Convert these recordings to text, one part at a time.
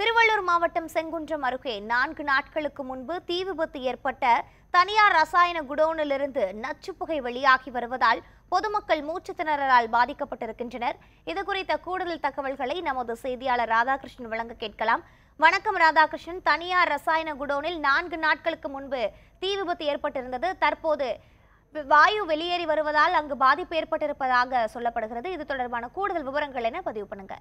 திருவள்ளூர் மாவட்டம் செங்குன்றம் அருகே நான்கு நாட்களுக்கு முன்பு தீ விபத்து ஏற்பட்ட தனியார் ரசாயன குடோனிலிருந்து நச்சுப்புகை வெளியாகி வருவதால் பொதுமக்கள் மூச்சு திணறலால் பாதிக்கப்பட்டிருக்கின்றனர் இது குறித்த கூடுதல் தகவல்களை நமது செய்தியாளர் ராதாகிருஷ்ணன் வழங்க கேட்கலாம் வணக்கம் ராதாகிருஷ்ணன் தனியார் ரசாயன குடோனில் நான்கு நாட்களுக்கு முன்பு தீ விபத்து ஏற்பட்டிருந்தது தற்போது வாயு வெளியேறி வருவதால் அங்கு பாதிப்பு ஏற்பட்டிருப்பதாக சொல்லப்படுகிறது இது தொடர்பான கூடுதல் விவரங்கள் என பதிவு பண்ணுங்க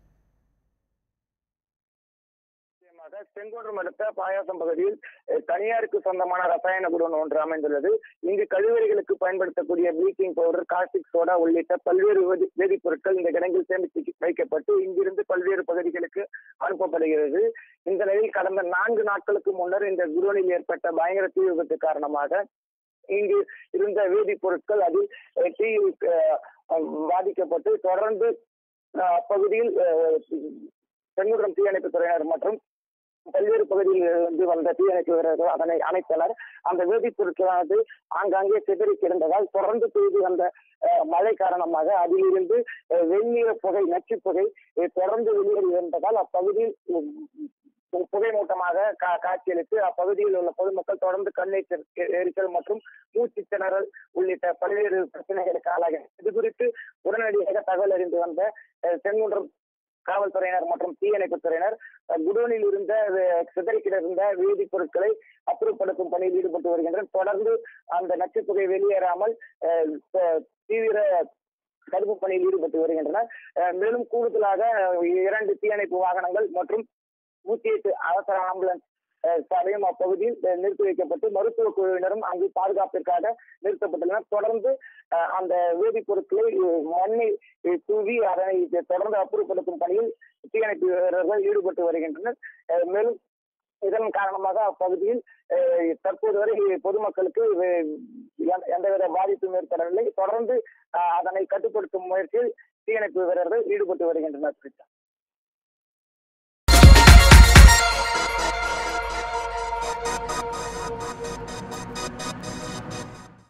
நிச்சயமாக செங்கோன்றம் அடுத்த பாயாசம் பகுதியில் அஹ், தனியாருக்கு சொந்தமான ரசாயன குடோன் ஒன்று அமைந்துள்ளது இங்கு கழிவறைகளுக்கு பயன்படுத்தக்கூடிய ப்ளீச்சிங் பவுடர் காஸ்டிக் சோடா உள்ளிட்ட பல்வேறு வேதி- வேதிப்பொருட்கள் இந்த கிடங்கில் சேமித்து வைக்கப்பட்டு இங்கிருந்து பல்வேறு பகுதிகளுக்கு அனுப்பப்படுகிறது இந்த நிலையில் கடந்த நான்கு நாட்களுக்கு முன்னர் இந்த குடோனில் ஏற்பட்ட பயங்கர தீ விபத்து காரணமாக இங்கு இருந்த வேதிப்பொருட்கள் அதில் அஹ், தீயில் அஹ், பாதிக்கப்பட்டு தொடர்ந்து அஹ், அப்பகுதியில் அஹ், செங்குன்றம் தீயணைப்பு துறையினர் மற்றும் பல்வேறு பகுதியில் இருந்து வந்த தீயணைப்பு வீரர்கள் அதனை அணைத்தனர் அந்த வேதிப்பொருட்களானது ஆங்காங்கே சிதறி கிடந்ததால் தொடர்ந்து பெய்து வந்த அஹ், மழை காரணமாக அதிலிருந்து அஹ், வெண்ணிற புகை நச்சு புகை அஹ், தொடர்ந்து வெளியேறி வந்ததால் அப்பகுதியில் உம், உம், புகை மூட்டமாக கா- காட்சியளித்து அப்பகுதியில் உள்ள பொதுமக்கள் தொடர்ந்து கண்ணீர் எரிச்சல் மற்றும் மூச்சு திணறல் உள்ளிட்ட பல்வேறு பிரச்சனைகளுக்கு ஆளாக இது குறித்து உடனடியாக தகவல் அறிந்து வந்த அஹ், செங்குன்றம் காவல்துறையினர் மற்றும் தீயணைப்பு துறையினர் அஹ், குடோனில் இருந்த அஹ், சிதறி கிடந்த வேதிப் பொருட்களை அப்புறப்படுத்தும் பணியில் ஈடுபட்டு வருகின்றனர் தொடர்ந்து அந்த நச்சுப்புகை வெளியேறாமல் அஹ், த- தீவிர தடுப்பு பணியில் ஈடுபட்டு வருகின்றனர் அஹ், மேலும் கூடுதலாக அஹ், இரண்டு தீயணைப்பு வாகனங்கள் மற்றும் நூத்தி எட்டு அவசர ஆம்புலன்ஸ் அஹ், சேவையும் அப்பகுதியில் அஹ், நிறுத்தி வைக்கப்பட்டு மருத்துவ குழுவினரும் அங்கு பாதுகாப்பிற்காக நிறுத்தப்பட்டுள்ளனர் தொடர்ந்து அஹ், அந்த வேதிப்பொருட்களை அஹ், மண்ணில் அஹ், தூவி அதனை தொடர்ந்து அப்புறப்படுத்தும் பணியில் தீயணைப்பு வீரர்கள் ஈடுபட்டு வருகின்றனர் அஹ், மேலும் இதன் காரணமாக அப்பகுதியில் அஹ், தற்போது வரை பொதுமக்களுக்கு அஹ், எந்த- எந்தவித பாதிப்பும் ஏற்படவில்லை தொடர்ந்து அஹ், அதனை கட்டுப்படுத்தும் முயற்சியில் தீயணைப்பு வீரர்கள் ஈடுபட்டு வருகின்றனர் பிரிட்டா.